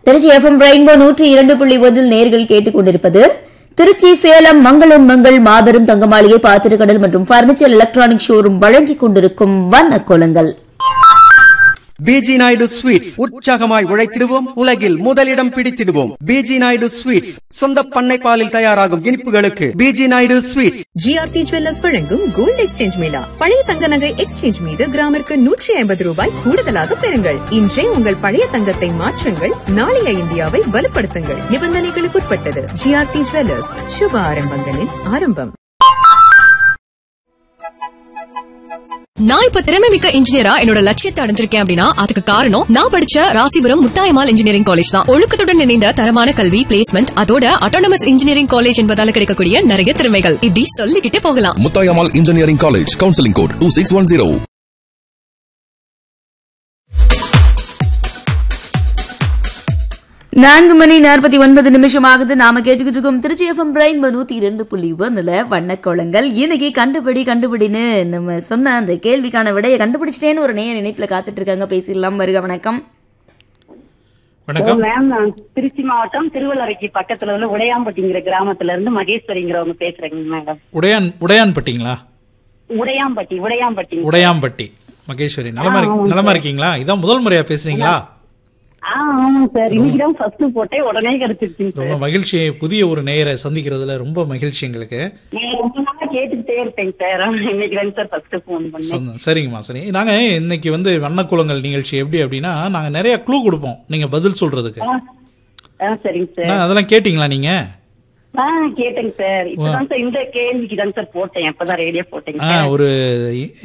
Trichy FM rainbow நூற்றி இரண்டு புள்ளி ஒன்றில் நேர்கள் கேட்டுக் கொண்டிருப்பது திருச்சி சேலம் மங்களம் மங்கள் மாபெரும் தங்கமாளிகை பாத்திரக்கடல் மற்றும் பர்னிச்சர் எலக்ட்ரானிக் ஷோரூம் வழங்கிக் கொண்டிருக்கும் வண்ண கோலங்கள் பிஜி நாயுடு ஸ்வீட்ஸ் உற்சாகமாய் உழைத்திடுவோம் உலகில் முதலிடம் பிடித்திடுவோம் பிஜி நாயுடு ஸ்வீட்ஸ் சொந்த பண்ணை பாலில் தயாராகும் இனிப்புகளுக்கு PG Naidu sweets GRT jewellers வழங்கும் கோல்ட் எக்ஸ்சேஞ்ச் மேளா பழைய தங்க நகை எக்ஸ்சேஞ்ச் மீது கிராமிற்கு நூற்றி ஐம்பது ரூபாய் கூடுதலாக பெறுங்கள் இன்றே உங்கள் பழைய தங்கத்தை மாற்றுங்கள் நாளைய இந்தியாவை வலுப்படுத்துங்கள் நிபந்தனைகளுக்குட்பட்டது ஜிஆர்டி ஜுவல்லர்ஸ் சுப ஆரம்பங்களின் ஆரம்பம் நான் இப்ப திறமை மிக்க இன்ஜினியரா என்னோட லட்சியத்தை அடைஞ்சிருக்கேன் அப்படின்னா அதுக்கு காரணம் நான் படிச்ச ராசிபுரம் முத்தாயமால் இன்ஜினியரிங் காலேஜ் தான் ஒழுக்கத்துடன் இணைந்த தரமான கல்வி பிளேஸ்மெண்ட் அதோட அட்டானமஸ் இன்ஜினியரிங் காலேஜ் என்பதால கிடைக்கக்கூடிய நிறைய திறமைகள் இப்படி சொல்லிக்கிட்டே போகலாம் Muthayammal engineering college counselling code two six one zero நான்கு மணி நாற்பத்தி ஒன்பது நிமிஷம் ஆகுது நாம கேட்டுக்கிட்டு இருக்கோம் திருச்சி எஃப்எம் ரெயின்போ நூத்தி இரண்டு புள்ளி ஒன்னுல வண்ணக்கோளங்கள் இன்னைக்கு கண்டுபிடி கண்டுபிடின்னு நம்ம சொன்ன அந்த கேள்விக்கான விடையை கண்டுபிடிச்சிட்டேன்னு ஒரு நேய நினைப்புல காத்துட்டு இருக்காங்க பேசிடலாம் வருக வணக்கம் வணக்கம் மேம் நான் திருச்சி மாவட்டம் திருவள்ளரைக்கு பக்கத்துல உள்ள உடையாம்பட்டிங்கிற கிராமத்துல இருந்து மகேஸ்வரிங்கிறவங்க பேசுறேங்க மேடம் உடையான் உடையான்பட்டிங்களா உடையாம்பட்டி உடையாம்பட்டி உடையாம்பட்டி மகேஸ்வரி நலமா இருக்கு நலமா இருக்கீங்களா இதான் முதல் முறையா பேசுறீங்களா ஆ ஆமாங்க சார் இன்னைக்குதான் ஃபர்ஸ்ட் போட்டேன் உடனே கிடைச்சிருச்சுங்க ரொம்ப சார் மகிழ்ச்சி புதிய ஒரு நேயரை சந்திக்கிறதுல ரொம்ப மகிழ்ச்சி எங்களுக்கு நான் ரொம்ப நாளா கேட்டுக்கிட்டே இருப்பேங்க சார் இன்னைக்கு தான் சார் ஃபர்ஸ்ட் போன் பண்ணேன் சொந்த- சரிங்கம்மா சரி நாங்க இன்னைக்கு வந்து வண்ணக்குளங்கள் நிகழ்ச்சி எப்படி அப்படின்னா நாங்க நிறைய க்ளூ கொடுப்போம் நீங்க பதில் சொல்றதுக்கு ஆ, ஆ சரிங்க சார் நான் அதெல்லாம் கேட்டீங்களா நீங்க ஆ கேட்டேங்க சார் இப்பதான் சார் இந்த கேள்விக்கு தான் சார் போட்டேன் எப்பதான் ரேடியோ போட்டேங்க ஆ, சார் ஒரு